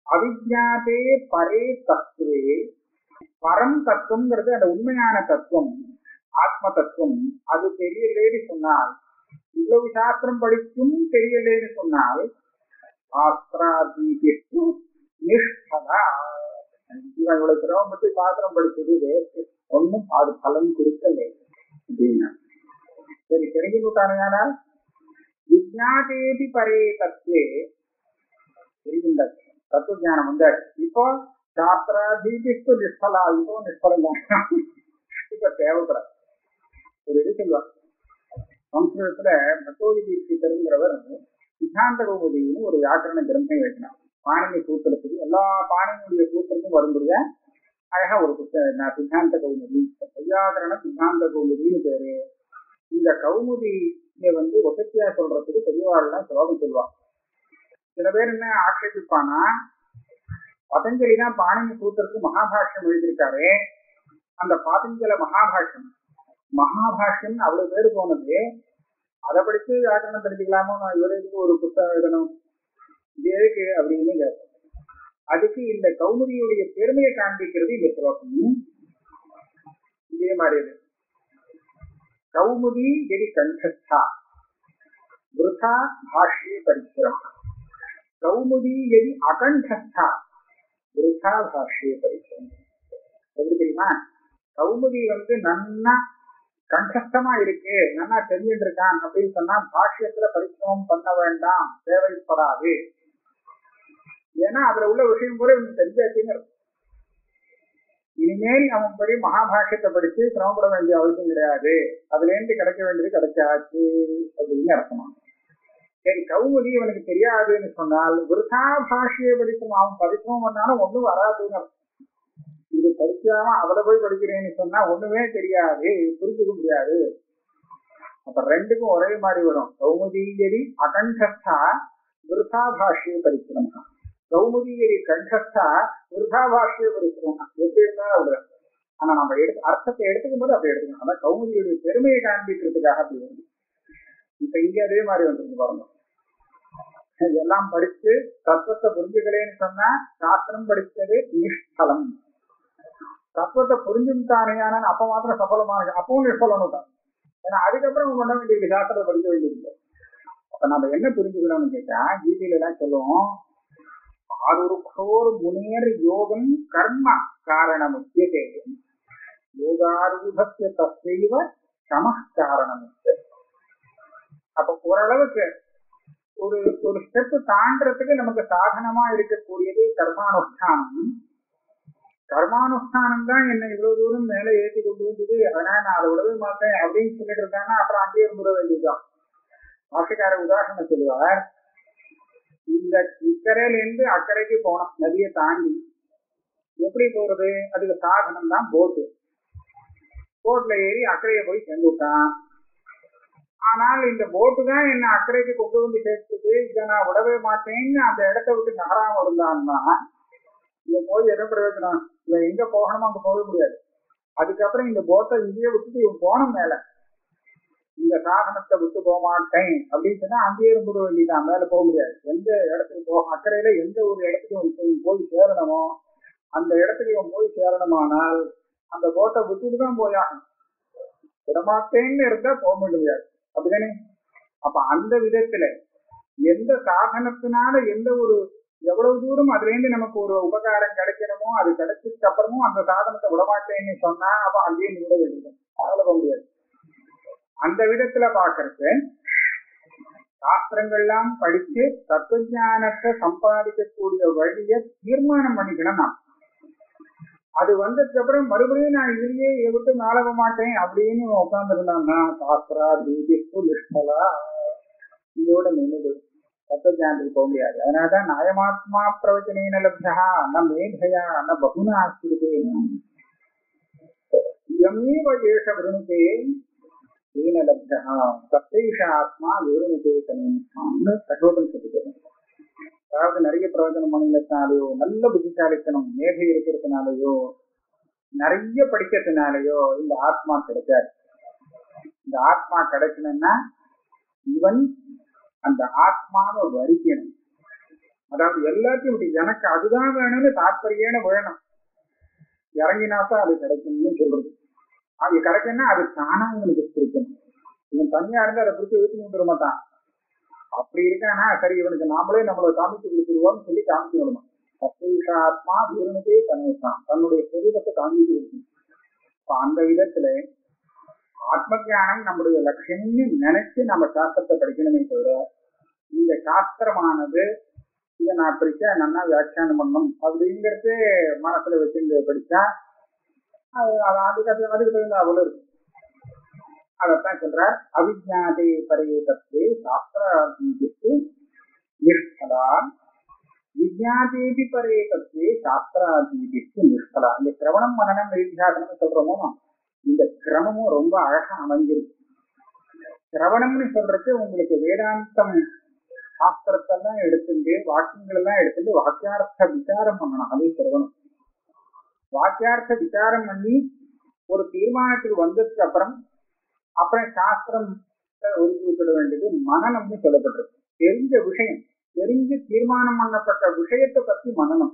அவிஜாதே பரே தத்துவே பரம் தத்துவம்ங்கிறது அந்த உண்மையான தத்துவம் ஆத்ம தத்துவம் அது தெரியலேன்னு சொன்னால் இவ்வளவு சாஸ்திரம் படிச்சும் தெரியலேன்னு சொன்னால் சாஸ்திராதீதிக்கு நிஷ்டதா இவன் இவ்வளவு சிரமப்பட்டு சாஸ்திரம் படிச்சது வேஸ்ட் ஒன்னும் அது பலன் கொடுக்கல அப்படின்னா சரி தெரிஞ்சு போட்டானுங்கனால் விஜாதேதி பரே தத்துவே தெரிகின்றது தத்துவ ஞானம் வந்தாரு இப்போ சாஸ்திராதீதிக்கு நிஷ்பலா இப்போ நிஷ்பலம் தான் இப்ப தேவைப்படாது ஒரு இது சொல்லுவாங்க சம்ஸ்கிருதத்துல பட்டோலி தீட்சிதருங்கிறவர் சித்தாந்த கௌமுதின்னு ஒரு வியாக்கரண கிரந்தம் எழுதினார் பாணினி சூத்திரத்துக்கு எல்லா பாணினியுடைய சூத்திரமும் வரும்படியா அழகா ஒரு புத்தகம் நான் சித்தாந்த கௌமுதி வையாகரண சித்தாந்த கௌமுதின்னு பேரு இந்த கௌமுதிய வந்து ஒசத்தியா சொல்றதுக்கு பெரியவாள்லாம் சுலோகம் சொல்லுவாங்க சில பேர் என்ன ஆட்சேபிப்பானா பதஞ்சலி தான் பாணினி சூத்திரத்துக்கு மகாபாஷ்யம் எழுதியிருக்காரு அந்த பாதஞ்சல மகாபாஷ்யம் மகாபாஷ்யம் அவ்வளவு பேர் போனது அதை படிச்சு வியாக்கரணம் தெரிஞ்சுக்கலாமோ நான் இவருக்கு ஒரு புத்தகம் எழுதணும் இது எதுக்கு அப்படின்னு கேட்பேன் அதுக்கு இந்த கௌமுதியுடைய பெருமையை காண்பிக்கிறது இந்த ஸ்லோகம் இதே மாதிரி இது கௌமுதி எதி கண்டஸ்தா விருதா பாஷ்யே பரிசிரம் கௌமுதி எதி அகண்டஸ்தா விருதா பாஷ்யே பரிசிரம் எப்படி தெரியுமா கௌமுதி வந்து நன்னா கண்டஸ்தமா இருக்கு நல்லா தெரிஞ்சுட்டு இருக்கான் அப்படின்னு சொன்னா பாஷ்யத்துல பரிசிரமம் பண்ண வேண்டாம் தேவைப்படாது ஏன்னா அதுல உள்ள விஷயம் கூட இவனுக்கு தெரிஞ்சாச்சுன்னு இருக்கும். இனிமேல் அவன் போய் மகாபாஷ்யத்தை படிச்சு சிரமப்பட வேண்டிய அவசியம் கிடையாது அதுல இருந்து கிடைக்க வேண்டியது கிடைச்சாச்சு அப்படின்னு அர்த்தமா சரி கௌமுதி அவனுக்கு தெரியாதுன்னு சொன்னால் விருதா பாஷையை படிக்கும் அவன் படிக்கவும் பண்ணாலும் ஒண்ணும் வராதுன்னு அர்த்தம். இது படிக்காம அவளை போய் படிக்கிறேன்னு சொன்னா ஒண்ணுமே தெரியாது புரிஞ்சுக்க முடியாது அப்ப ரெண்டுக்கும் ஒரே மாதிரி வரும் கௌமுதீயரி அகண்டஸ்தா விருதா பாஷையை படிக்கணும் கௌமுதீயரி கண்டஸ்தா விருதா பாஷையை படிக்கணும் எப்படி இருந்தாலும் அப்படி ஆனா நம்ம எடுத்து அர்த்தத்தை எடுத்துக்கும் போது அப்படி எடுத்துக்கணும் அதான் கௌமுதியுடைய பெருமையை காண்பிக்கிறதுக்காக அப்படி வருது இப்ப இங்க அதே மாதிரி வந்துருக்கு பாருங்க இதெல்லாம் படிச்சு தத்துவத்தை புரிஞ்சுக்கலேன்னு சொன்னா சாஸ்திரம் படிச்சது நிஷ்பலம் தத்துவத்தை புரிஞ்சுட்டானேயான அப்ப மாத்திரம் சஃபலமாக அப்பவும் நிஷ்பலம் தான் ஏன்னா அதுக்கப்புறம் பண்ண வேண்டியது சாஸ்திரத்தை படிக்க வேண்டியது அப்ப நம்ம என்ன புரிஞ்சுக்கணும்னு கேட்டா கீதையில எல்லாம் சொல்லுவோம் ஆருருக்கோர் முனேர் யோகம் கர்ம காரணமுத்தியதே யோகாரூபஸ்ய தஸ்யைவ சம காரணமுத்திய அப்ப ஓரளவுக்கு ஒரு ஒரு ஸ்டெப் தாண்டறதுக்கு நமக்கு சாதனமா இருக்கக்கூடியது கர்மானுஷ்டானம் கர்மானுஷ்டானம் தான் என்னை இவ்வளவு தூரம் மேல ஏற்றி கொண்டு வந்தது அதனால நான் அதை விடவே மாட்டேன் அப்படின்னு சொல்லிட்டு இருக்காங்க அப்புறம் அங்கேயே இருந்துட வேண்டியதுதான் பாஷக்கார உதாரணம் சொல்லுவார் இந்த இக்கரையில இருந்து அக்கறைக்கு போனோம் நதியை தாண்டி எப்படி போறது அதுக்கு சாதனம் தான் போட்டு போட்ல ஏறி அக்கறையை போய் சேர்ந்துட்டான் ஆனால் இந்த போட்டு தான் என்ன அக்கறைக்கு கொண்டு வந்து சேர்த்துது இதை நான் விடவே மாட்டேன்னு அந்த இடத்த விட்டு நகராம இருந்தான்னா இவன் போய் என்ன பிரயோஜனம் இவன் எங்க போகணுமோ அங்க போக முடியாது அதுக்கப்புறம் இந்த போட்டை இங்கேயே விட்டுட்டு இவன் போன மேல இந்த சாதனத்தை விட்டு போக மாட்டேன் அப்படின்னு சொன்னா அங்கேயே இருந்துட வேண்டியதான் மேல போக முடியாது எந்த இடத்துக்கு போக அக்கறையில எந்த ஒரு இடத்துக்கு இவன் போய் சேரணுமோ அந்த இடத்துக்கு இவன் போய் சேரணுமானால் அந்த போட்டை விட்டுட்டு தான் போயாகணும் விடமாட்டேன்னு இருந்தா போக முடியாது அப்படிதானே அப்ப அந்த விதத்துல எந்த சாதனத்தினால எந்த ஒரு எவ்வளவு தூரம் அதுல இருந்து நமக்கு ஒரு உபகாரம் கிடைக்கணுமோ அது கிடைச்சதுக்கு அப்புறமும் அந்த சாதனத்தை விடமாட்டேன்னு சொன்னா அப்ப அங்கேயே நிமிட வேண்டியது அதுல போக முடியாது அந்த விதத்துல பாக்குறது சாஸ்திரங்கள்லாம் படிச்சு தத்துவஞானத்தை சம்பாதிக்கக்கூடிய வழிய தீர்மானம் பண்ணிக்கணும் நான் அது வந்ததுக்கு அப்புறம் மறுபடியும் நான் இதுலயே இதை விட்டு நாளவ மாட்டேன் அப்படின்னு உட்கார்ந்து இருந்தான்னா சாஸ்திரா தீபிப்பு நிஷ்டலா இதோட நினைவு தத்துவஞானத்துக்கு போக முடியாது அதனாலதான் நயமாத்மா பிரவச்சனேன லப்யா ந மேதையா ந பகுனா ஆசிரியே இயமேவ ஏஷ விருணுதே தேன லப்யா சத்தேஷ ஆத்மா விருணுதே தன்னு கட்டோட்டம் சொல்லிக்கிறேன் அதாவது நிறைய பிரயோஜனம் பண்ணினதுனாலயோ நல்ல புத்திசாலித்தனம் மேதை இருக்கிறதுனாலயோ நிறைய படிக்கிறதுனாலயோ இந்த ஆத்மா கிடைக்காது இந்த ஆத்மா கிடைக்கணும்னா இவன் அந்த ஆத்மாவை வரிக்கணும் அதாவது எல்லாத்தையும் விட்டு எனக்கு அதுதான் வேணும்னு தாற்பயேன வேணும் இறங்கினாத்தான் அது கிடைக்கும்னு சொல்றது அது கிடைக்கும்னா அது தானா உங்களுக்கு பிடிக்கும் இவன் தனியா இருந்தா அதை பிடிச்சி ஊற்றி கொண்டு வர மாட்டான் அப்படி இருக்கானா சரி இவனுக்கு நாமளே நம்மளை காமிச்சு கொடுத்துருவோம்னு சொல்லி காமிச்சு விடணும் சத்தீஷ ஆத்மா வீரனுக்கே தன்னுத்தான் தன்னுடைய சொரூபத்தை காமிச்சு கொடுக்கணும் இப்ப அந்த விதத்துல ஆத்ம ஞானம் நம்முடைய லட்சியம்னு நினைச்சு நம்ம சாஸ்திரத்தை படிக்கணுமே தவிர இந்த சாஸ்திரமானது இதை நான் படிச்சா நல்லா வியாக்கியானம் பண்ணணும் அப்படிங்கிறது மனசுல வச்சுட்டு படிச்சா அது அது அதுக்கு அது அதுக்கு தகுந்த அவ்வளவு இருக்கு அதைத்தான் சொல்றார் அவிஜாதே பரேதத்தே சாஸ்திராதீதிக்கு நிஷ்கலா விஜாதேபி பரேதத்தே சாஸ்திராதீதிக்கு நிஷ்கலா இந்த சிரவணம் மனநம் நிதித்தியாசனம் சொல்றோமோ இந்த கிரமமும் ரொம்ப அழகா அமைஞ்சிருக்கு சிரவணம்னு சொல்றது உங்களுக்கு வேதாந்தம் சாஸ்திரத்தெல்லாம் எடுத்துட்டு வாக்கியங்கள் எல்லாம் எடுத்துட்டு வாக்கியார்த்த விசாரம் பண்ணணும் அது சிரவணம் வாக்கியார்த்த விசாரம் பண்ணி ஒரு தீர்மானத்துக்கு வந்ததுக்கு அப்புறம் அப்புறம் சாஸ்திரம் ஒதுக்கி விட்டுட வேண்டியது மனநம்னு சொல்லப்பட்டிருக்கு தெரிஞ்ச விஷயம் தெரிஞ்சு தீர்மானம் பண்ணப்பட்ட விஷயத்தை பத்தி மனநம்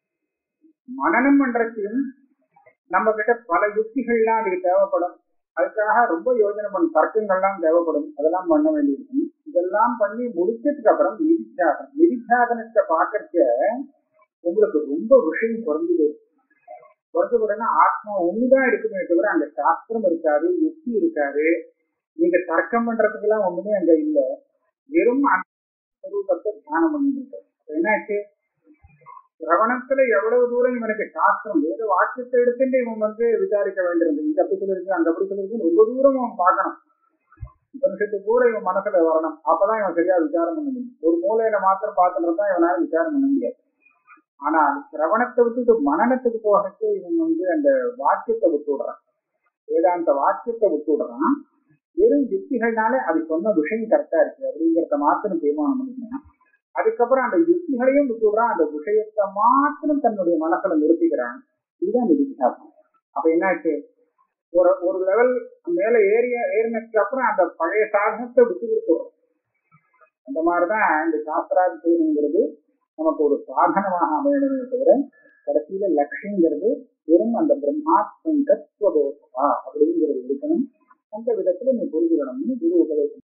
மனநம் பண்றதையும் நம்ம கிட்ட பல யுக்திகள்லாம் அதுக்கு தேவைப்படும் அதுக்காக ரொம்ப யோஜனை பண்ண தர்க்கங்கள்லாம் தேவைப்படும் அதெல்லாம் பண்ண வேண்டியிருக்கும் இதெல்லாம் பண்ணி முடிச்சதுக்கு அப்புறம் நிதித்தியாசனம் நிதித்தியாசனத்தை பார்க்கறச்ச உங்களுக்கு ரொம்ப விஷயம் குறைஞ்சு போயிடும் குறைஞ்ச உடனே ஆத்மா ஒண்ணுதான் இருக்குமே தவிர அங்க சாஸ்திரம் இருக்காது யுக்தி இருக்காது நீங்க தர்க்கம் பண்றதுக்கு எல்லாம் ஒண்ணுமே அங்க இல்ல வெறும் அந்த ஸ்வரூபத்தை தியானம் பண்ணிட்டு என்னாச்சு சிரவணத்துல எவ்வளவு தூரம் இவனுக்கு சாஸ்திரம் வேத வாக்கியத்தை எடுத்துட்டு இவன் வந்து விசாரிக்க வேண்டியிருந்தது இந்த அப்படி சொல்லிருக்கு அங்க அப்படி சொல்லிருக்கு ரொம்ப தூரம் அவன் பார்க்கணும் உபனிஷத்து கூட இவன் மனசுல வரணும் அப்பதான் இவன் சரியா விசாரம் பண்ண முடியும் ஒரு மூலையில மாத்திரம் பார்த்துட்டு தான் இவனால விசாரம் பண்ண முடியாது ஆனால் சிரவணத்தை விட்டுட்டு மனநத்துக்கு போகிறதுக்கு இவன் வந்து அந்த வாக்கியத்தை விட்டு விடுறான் வேதாந்த வாக்கியத்தை விட்டு விடுறான் வெறும் யுக்திகள்னால அது சொன்ன விஷயம் கரெக்டா இருக்கு அப்படிங்கிறத மாத்திரம் தீர்மானம் பண்ணிக்கலாம் அதுக்கப்புறம் அந்த யுக்திகளையும் விட்டு விடுறான் அந்த விஷயத்தை மாத்திரம் தன்னுடைய மனசுல நிறுத்திக்கிறான் இதுதான் நிதிசாசனம் அப்ப என்னாச்சு ஒரு ஒரு லெவல் மேல ஏறிய ஏறினதுக்கு அப்புறம் அந்த பழைய சாதனத்தை விட்டு கொடுத்துரும் அந்த மாதிரிதான் இந்த சாஸ்திராத்தியங்கிறது நமக்கு ஒரு சாதனமாக அமையணுமே தவிர கடைசியில லட்சியங்கிறது வெறும் அந்த பிரம்மாத்ம தத்துவதோசா அப்படிங்கிறது இருக்கணும் அந்த விதத்துல நீ புரிஞ்சுக்கணும்னு குரு உபதேசம்